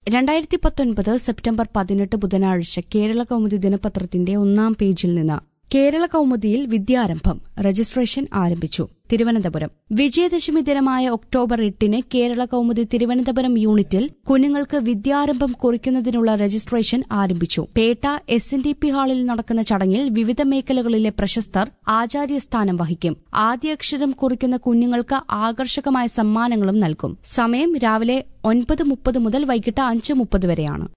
രണ്ടായിരത്തി പത്തൊൻപത് സെപ്റ്റംബർ പതിനെട്ട് ബുധനാഴ്ച കേരള കൗമുദി ദിനപത്രത്തിന്റെ ഒന്നാം പേജിൽ നിന്ന് കേരള കൗമുദിയിൽ വിദ്യാരംഭം രജിസ്ട്രേഷൻ ആരംഭിച്ചു തിരുവനന്തപുരം വിജയദശമി ദിനമായ ഒക്ടോബർ എട്ടിന് കേരള കൗമുദി തിരുവനന്തപുരം യൂണിറ്റിൽ കുഞ്ഞുങ്ങൾക്ക് വിദ്യാരംഭം കുറിക്കുന്നതിനുള്ള രജിസ്ട്രേഷൻ ആരംഭിച്ചു Pettah S N D P ഹാളിൽ നടക്കുന്ന ചടങ്ങിൽ വിവിധ മേഖലകളിലെ പ്രശസ്തർ ആചാര്യസ്ഥാനം വഹിക്കും ആദ്യാക്ഷരം കുറിക്കുന്ന കുഞ്ഞുങ്ങൾക്ക് ആകർഷകമായ സമ്മാനങ്ങളും നൽകും സമയം രാവിലെ ഒൻപത് മുപ്പത് മുതൽ വൈകിട്ട് അഞ്ച് മുപ്പത് വരെയാണ്